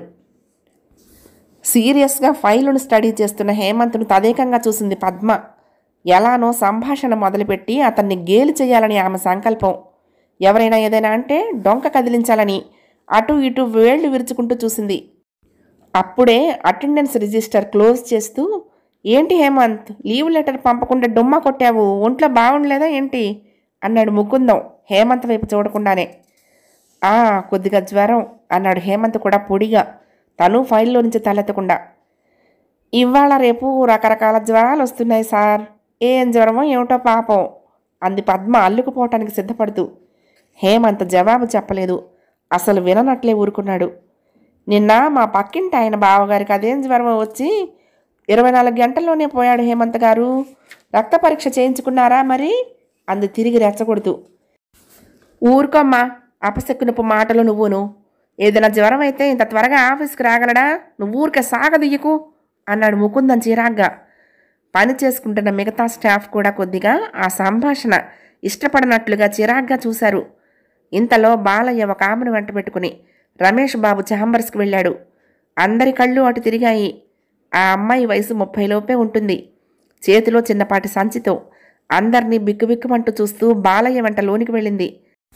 Speaker 1: సీరియస్గా ఫైలును స్టడీ చేస్తున్న హేమంత్ను తదేకంగా చూసింది పద్మ ఎలానో సంభాషణ మొదలుపెట్టి అతన్ని గేలి చేయాలని ఆమె సంకల్పం ఎవరైనా ఏదైనా అంటే డొంక కదిలించాలని అటు ఇటు వేళ్లు విరుచుకుంటూ చూసింది అప్పుడే అటెండెన్స్ రిజిస్టర్ క్లోజ్ చేస్తూ ఏంటి హేమంత్ లీవ్ లెటర్ పంపకుండా డుమ్మా కొట్టావు ఒంట్లో బాగుండలేదా ఏంటి అన్నాడు ముకుందం హేమంత్ వైపు చూడకుండానే ఆ కొద్దిగా జ్వరం అన్నాడు హేమంత్ కూడా పొడిగా తను ఫైల్లో నుంచి తలెత్తకుండా ఇవాళ రేపు రకరకాల జ్వరాలు వస్తున్నాయి సార్ ఏం జ్వరమో ఏమిటో పాపం అంది పద్మ అల్లుకుపోవటానికి సిద్ధపడుతూ హేమంత్ జవాబు చెప్పలేదు అసలు విననట్లే ఊరుకున్నాడు నిన్న మా పక్కింటి ఆయన బావగారికి అదేం జ్వరమో వచ్చి ఇరవై నాలుగు గంటల్లోనే పోయాడు హేమంత్ గారు రక్త పరీక్ష చేయించుకున్నారా మరి అంది తిరిగి రెచ్చగొడుతూ ఊరుకోమ్మా అపశకునపు మాటలు నువ్వును ఏదైనా జ్వరం అయితే ఇంత త్వరగా ఆఫీస్కి రాగలడా నువ్వు ఊరికే సాగదీయకు అన్నాడు ముకుందం చిరాగ్గా పని చేసుకుంటున్న మిగతా స్టాఫ్ కూడా కొద్దిగా ఆ సంభాషణ ఇష్టపడినట్లుగా చిరాగ్గా చూశారు ఇంతలో బాలయ్య ఒక ఆమెను వెంట పెట్టుకుని రమేష్ బాబు ఛాంబర్స్కి వెళ్ళాడు అందరి కళ్ళు అటు తిరిగాయి ఆ అమ్మాయి వయసు ముప్పై లోపే ఉంటుంది చేతిలో చిన్నపాటి సంచితో అందరినీ బిక్కుబిక్కుమంటూ చూస్తూ బాలయ్య వెంట లోనికి వెళ్ళింది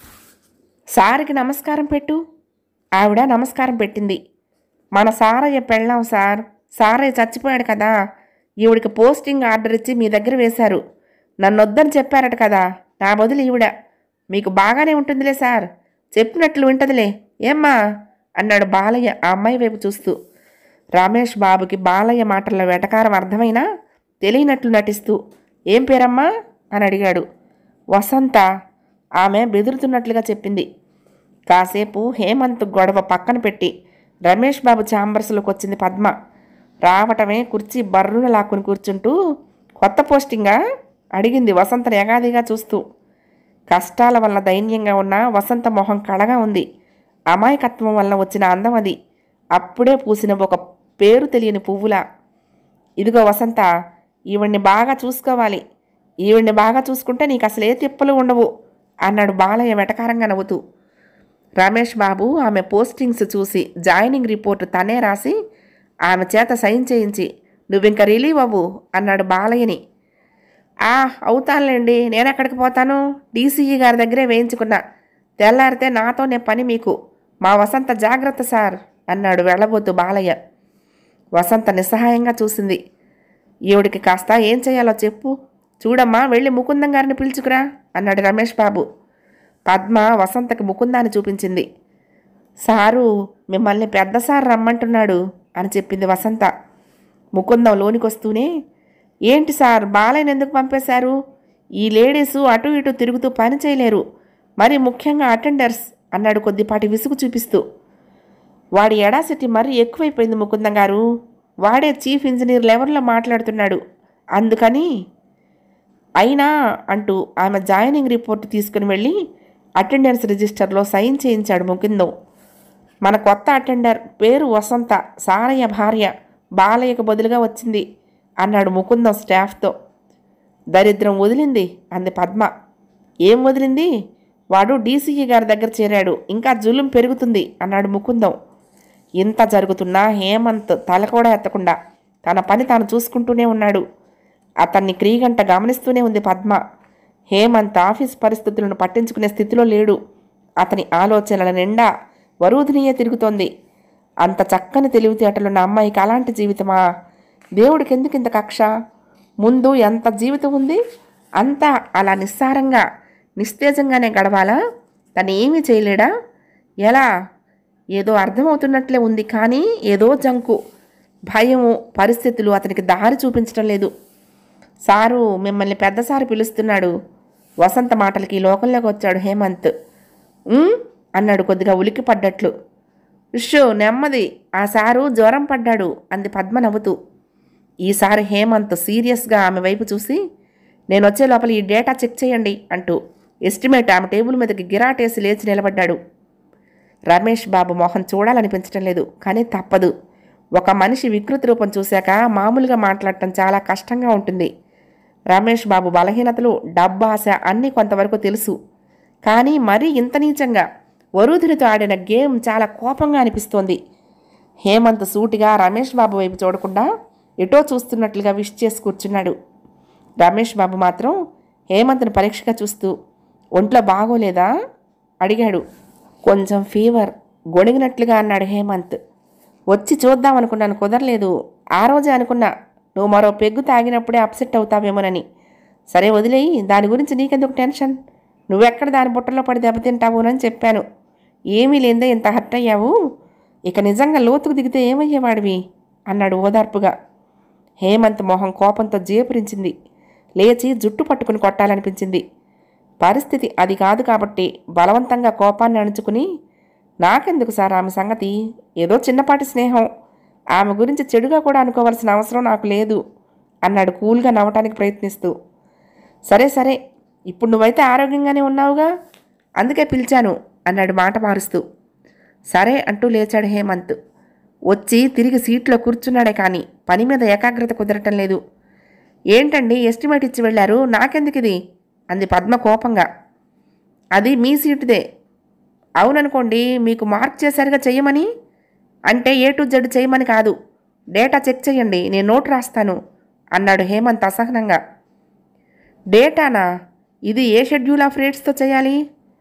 Speaker 1: సార్కి నమస్కారం పెట్టు ఆవిడ నమస్కారం పెట్టింది మన సారయ్య పెళ్ళాం సార్ సారయ్య చచ్చిపోయాడు కదా ఈవిడికి పోస్టింగ్ ఆర్డర్ ఇచ్చి మీ దగ్గర వేశారు నన్ను వద్దని చెప్పారట కదా నా బదులు ఈవిడ మీకు బాగానే ఉంటుందిలే సార్ చెప్పినట్లు వింటదిలే ఏమ్మా అన్నాడు బాలయ్య ఆ అమ్మాయి వైపు చూస్తూ రమేష్ బాబుకి బాలయ్య మాటల వెటకారం అర్థమైనా తెలియనట్లు నటిస్తూ ఏం పేరమ్మా అని అడిగాడు వసంత ఆమె బెదురుతున్నట్లుగా చెప్పింది కాసేపు హేమంత్ గొడవ పక్కన పెట్టి రమేష్ బాబు ఛాంబర్స్లోకి వచ్చింది పద్మ రావటమే కుర్చీ బర్రున లాక్కుని కూర్చుంటూ కొత్త పోస్టింగా అడిగింది వసంతను ఎగాదిగా చూస్తూ కష్టాల వల్ల దైన్యంగా ఉన్న వసంత మొహం కళగా ఉంది అమాయకత్వం వల్ల వచ్చిన అందం అది అప్పుడే పూసిన ఒక పేరు తెలియని పువ్వులా ఇదిగో వసంత ఈవిడ్ని బాగా చూసుకోవాలి ఈవిడ్ని బాగా చూసుకుంటే నీకు అసలు ఏ తిప్పలు ఉండవు అన్నాడు బాలయ్య వెటకారంగా నవ్వుతూ రమేష్ బాబు ఆమె పోస్టింగ్స్ చూసి జాయినింగ్ రిపోర్టు తనే రాసి ఆమె చేత సైన్ చేయించి నువ్వింక రిలీవ్ అవ్వు అన్నాడు బాలయ్యని ఆ అవుతానులేండి నేను ఎక్కడికి పోతాను డీసీఈ గారి దగ్గరే వేయించుకున్నా తెల్లారితే నాతోనే పని మీకు మా వసంత జాగ్రత్త సార్ అన్నాడు వెళ్ళబోతూ బాలయ్య వసంత నిస్సహాయంగా చూసింది ఈవిడికి కాస్త ఏం చేయాలో చెప్పు చూడమ్మా వెళ్ళి ముకుందం గారిని పిలుచుకురా అన్నాడు రమేష్ బాబు పద్మ వసంతకి ముకుందాన్ని చూపించింది సారు మిమ్మల్ని పెద్ద సార్ రమ్మంటున్నాడు అని చెప్పింది వసంత ముకుందం లోనికొస్తూనే ఏంటి సార్ బాలయ్యని ఎందుకు పంపేశారు ఈ లేడీసు అటు ఇటు తిరుగుతూ పని చేయలేరు మరి ముఖ్యంగా అటెండర్స్ అన్నాడు కొద్దిపాటి విసుగు చూపిస్తూ వాడి ఎడాసిటీ మరీ ఎక్కువైపోయింది ముకుందం గారు వాడే చీఫ్ ఇంజనీర్ లెవెల్లో మాట్లాడుతున్నాడు అందుకని అయినా అంటూ ఆమె జాయినింగ్ రిపోర్ట్ తీసుకుని వెళ్ళి అటెండెన్స్ రిజిస్టర్లో సైన్ చేయించాడు ముకుందం మన కొత్త అటెండర్ పేరు వసంత సారయ్య భార్య బాలయ్యకు బదులుగా వచ్చింది అన్నాడు ముకుందం స్టాఫ్తో దరిద్రం వదిలింది అంది పద్మ ఏం వదిలింది వాడు డీసీఈ గారి దగ్గర చేరాడు ఇంకా జులుం పెరుగుతుంది అన్నాడు ముకుందం ఇంత జరుగుతున్నా హేమంత్ తల కూడా ఎత్తకుండా తన పని తాను చూసుకుంటూనే ఉన్నాడు అతన్ని క్రీగంట గమనిస్తూనే ఉంది పద్మ హేమంత్ ఆఫీస్ పరిస్థితులను పట్టించుకునే స్థితిలో లేడు అతని ఆలోచనల నిండా వరూధినియే తిరుగుతోంది అంత చక్కని తెలివితేటలున్న అమ్మాయికి అలాంటి జీవితమా దేవుడికి ఎందుకు ఇంత కక్ష ముందు ఎంత జీవితం ఉంది అంతా అలా నిస్సారంగా నిస్తేజంగానే గడవాలా తను ఏమీ చేయలేడా ఎలా ఏదో అర్థమవుతున్నట్లే ఉంది కానీ ఏదో జంకు భయము పరిస్థితులు అతనికి దారి చూపించడం లేదు సారు మిమ్మల్ని పెద్ద సారు పిలుస్తున్నాడు వసంత మాటలకి లోకంలోకి వచ్చాడు హేమంత్ "ఉమ్?" అన్నాడు కొద్దిగా ఉలిక్కి పడ్డట్లు ఇష్యూ నెమ్మది ఆ సారు జ్వరం పడ్డాడు అంది పద్మ నవ్వుతూ ఈసారి హేమంత్ సీరియస్గా ఆమె వైపు చూసి నేను వచ్చే లోపల ఈ డేటా చెక్ చేయండి అంటూ ఎస్టిమేట్ ఆమె టేబుల్ మీదకి గిరాటేసి లేచి నిలబడ్డాడు రమేష్ బాబు మొహం చూడాలనిపించడం లేదు కానీ తప్పదు ఒక మనిషి వికృతి రూపం చూశాక మామూలుగా మాట్లాడటం చాలా కష్టంగా ఉంటుంది రమేష్ బాబు బలహీనతలు డబ్బు ఆశ అన్నీ కొంతవరకు తెలుసు కానీ మరీ ఇంత నీచంగా వరుధునితో ఆడిన గేమ్ చాలా కోపంగా అనిపిస్తోంది హేమంత్ సూటిగా రమేష్ బాబు వైపు చూడకుండా ఎటో చూస్తున్నట్లుగా విష్ చేసి కూర్చున్నాడు రమేష్ బాబు మాత్రం హేమంత్ని పరీక్షగా చూస్తూ ఒంట్లో బాగోలేదా అడిగాడు కొంచెం ఫీవర్ గొణిగినట్లుగా అన్నాడు హేమంత్ వచ్చి చూద్దాం అనుకున్నాను కుదరలేదు ఆ రోజే అనుకున్నా నువ్వు మరో పెగ్గు తాగినప్పుడే అప్సెట్ అవుతావేమోనని సరే వదిలేయి దాని గురించి నీకెందుకు టెన్షన్ నువ్వెక్కడ దాని బుట్టలో పడి దెబ్బతింటావునని చెప్పాను ఏమీ లేదే ఇంత హర్ట్ అయ్యావు ఇక నిజంగా లోతుకు దిగితే ఏమయ్యేవాడివి అన్నాడు ఓదార్పుగా హేమంత్ మొహం కోపంతో జేపురించింది లేచి జుట్టు పట్టుకుని కొట్టాలనిపించింది పరిస్థితి అది కాదు కాబట్టి బలవంతంగా కోపాన్ని అణుచుకుని నాకెందుకు సార్ ఆమె సంగతి ఏదో చిన్నపాటి స్నేహం ఆమె గురించి చెడుగా కూడా అనుకోవాల్సిన అవసరం నాకు లేదు అన్నాడు కూల్గా నవ్వటానికి ప్రయత్నిస్తూ సరే సరే ఇప్పుడు నువ్వైతే ఆరోగ్యంగానే ఉన్నావుగా అందుకే పిలిచాను అన్నాడు మాట మారుస్తూ సరే అంటూ లేచాడు హేమంత్ వచ్చి తిరిగి సీట్లో కూర్చున్నాడే కానీ పని మీద ఏకాగ్రత కుదరటం లేదు ఏంటండి ఎస్టిమేట్ ఇచ్చి వెళ్ళారు నాకెందుకు ఇది అంది పద్మ కోపంగా అది మీ సీటుదే అవుననుకోండి మీకు మార్క్ చేశారుగా చెయ్యమని అంటే ఏ టు జెడ్ చేయమని కాదు డేటా చెక్ చేయండి నేను నోట్ రాస్తాను అన్నాడు హేమంత్ అసహనంగా డేటానా ఇది ఏ షెడ్యూల్ ఆఫ్ రేట్స్తో చేయాలి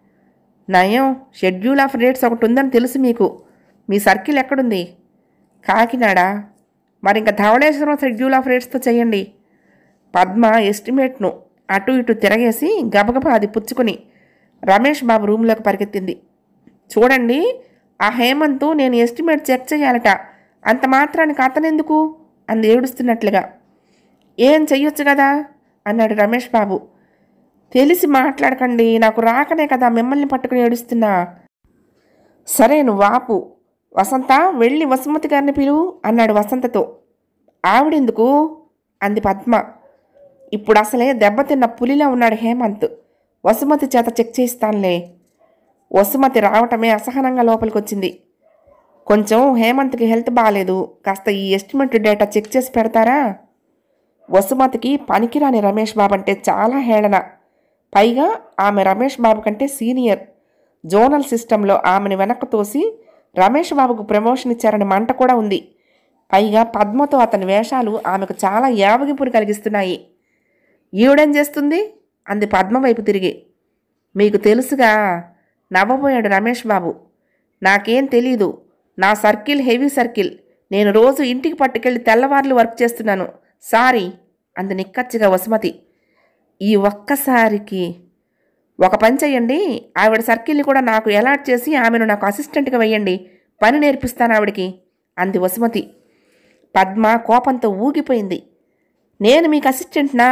Speaker 1: నయం షెడ్యూల్ ఆఫ్ రేట్స్ ఒకటి ఉందని తెలుసు మీకు మీ సర్కిల్ ఎక్కడుంది కాకినాడ మరి ఇంకా ధవళేశ్వరం షెడ్యూల్ ఆఫ్ రేట్స్తో చేయండి పద్మ ఎస్టిమేట్ను అటు ఇటు తిరగేసి గబగబా అది పుచ్చుకుని రమేష్ బాబు రూమ్లోకి పరిగెత్తింది చూడండి ఆ హేమంత్ నేను ఎస్టిమేట్ చెక్ చేయాలట అంత మాత్రానికి అతనెందుకు అంది ఏడుస్తున్నట్లుగా ఏం చెయ్యొచ్చు కదా అన్నాడు రమేష్ బాబు తెలిసి మాట్లాడకండి నాకు రాకనే కదా మిమ్మల్ని పట్టుకుని ఏడుస్తున్నా సరే నువ్వు ఆపు వసంత వెళ్ళి వసుమతి గారిని పిలువు అన్నాడు వసంతతో ఆవిడెందుకు అంది పద్మ ఇప్పుడు అసలే దెబ్బతిన్న పులిలా ఉన్నాడు హేమంత్ వసుమతి చేత చెక్ చేస్తానులే వసుమతి రావటమే అసహనంగా లోపలికి వచ్చింది కొంచెం హేమంత్కి హెల్త్ బాగాలేదు కాస్త ఈ ఎస్టిమేట్ డేటా చెక్ చేసి పెడతారా వసుమతికి పనికిరాని రమేష్ బాబు అంటే చాలా హేళన పైగా ఆమె రమేష్ బాబు కంటే సీనియర్ జోనల్ సిస్టంలో ఆమెను వెనక్కు తోసి రమేష్ బాబుకు ప్రమోషన్ ఇచ్చారని మంట కూడా ఉంది పైగా పద్మతో అతని వేషాలు ఆమెకు చాలా యావగింపుని కలిగిస్తున్నాయి ఈవిడేం చేస్తుంది అంది పద్మ వైపు తిరిగి మీకు తెలుసుగా నవ్వబోయాడు రమేష్ బాబు నాకేం తెలీదు నా సర్కిల్ హెవీ సర్కిల్ నేను రోజు ఇంటికి పట్టుకెళ్ళి తెల్లవార్లు వర్క్ చేస్తున్నాను సారీ అంది నిక్కచ్చిగా వసుమతి ఈ ఒక్కసారికి ఒక పని చెయ్యండి ఆవిడ సర్కిల్ని కూడా నాకు అలాట్ చేసి ఆమెను నాకు అసిస్టెంట్గా వెయ్యండి పని నేర్పిస్తాను ఆవిడకి అంది వసుమతి పద్మ కోపంతో ఊగిపోయింది నేను మీకు అసిస్టెంట్నా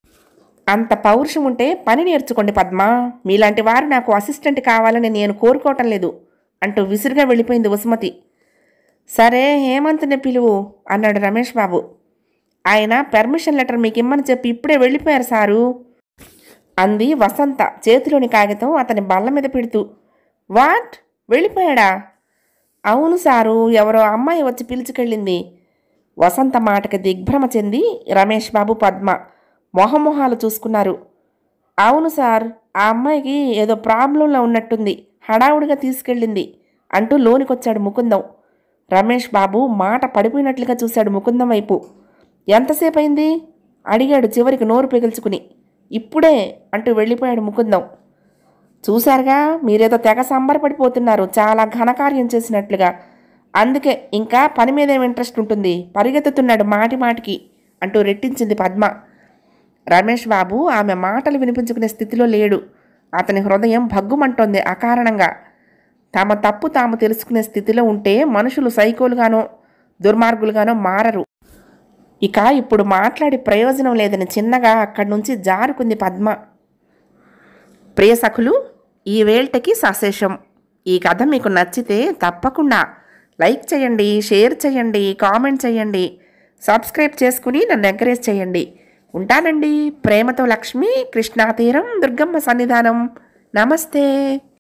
Speaker 1: అంత పౌరుషం ఉంటే పని నేర్చుకోండి పద్మ మీలాంటి వారు నాకు అసిస్టెంట్ కావాలని నేను కోరుకోవటం లేదు అంటూ విసురుగా వెళ్ళిపోయింది వసుమతి సరే హేమంత్ని పిలువు అన్నాడు రమేష్ బాబు ఆయన పర్మిషన్ లెటర్ మీకు ఇమ్మని చెప్పి ఇప్పుడే వెళ్ళిపోయారు సారు అంది వసంత చేతిలోని కాగితం అతని బల్ల మీద పెడుతూ వాట్ వెళ్ళిపోయాడా అవును సారు ఎవరో అమ్మాయి వచ్చి పిలుచుకెళ్ళింది వసంత మాటకి దిగ్భ్రమ చెంది రమేష్ బాబు పద్మ మొహమొహాలు చూసుకున్నారు అవును సార్ ఆ అమ్మాయికి ఏదో ప్రాబ్లంలో ఉన్నట్టుంది హడావుడిగా తీసుకెళ్ళింది అంటూ లోనికొచ్చాడు ముకుందం రమేష్ బాబు మాట పడిపోయినట్లుగా చూశాడు ముకుందం వైపు ఎంతసేపు అయింది అడిగాడు చివరికి నోరు పెగిల్చుకుని ఇప్పుడే అంటూ వెళ్ళిపోయాడు ముకుందం చూశారుగా మీరేదో తెగ సంబరపడిపోతున్నారు చాలా ఘనకార్యం చేసినట్లుగా అందుకే ఇంకా పని మీద ఏం ఇంట్రెస్ట్ ఉంటుంది పరిగెత్తుతున్నాడు మాటి మాటికి అంటూ రెట్టించింది పద్మ రమేష్ బాబు ఆమె మాటలు వినిపించుకునే స్థితిలో లేడు అతని హృదయం భగ్గుమంటోంది అకారణంగా తమ తప్పు తాము తెలుసుకునే స్థితిలో ఉంటే మనుషులు సైకోలుగానో దుర్మార్గులుగానో మారరు ఇక ఇప్పుడు మాట్లాడి ప్రయోజనం లేదని చిన్నగా అక్కడి నుంచి జారుకుంది పద్మ ప్రియ సఖులు ఈ వేల్టకి సశేషం ఈ కథ మీకు నచ్చితే తప్పకుండా లైక్ చేయండి షేర్ చేయండి కామెంట్ చేయండి సబ్స్క్రైబ్ చేసుకుని నన్ను ఎంకరేజ్ చేయండి ఉంటానండి ప్రేమతో లక్ష్మి కృష్ణా తీరం దుర్గమ్మ సన్నిధానం నమస్తే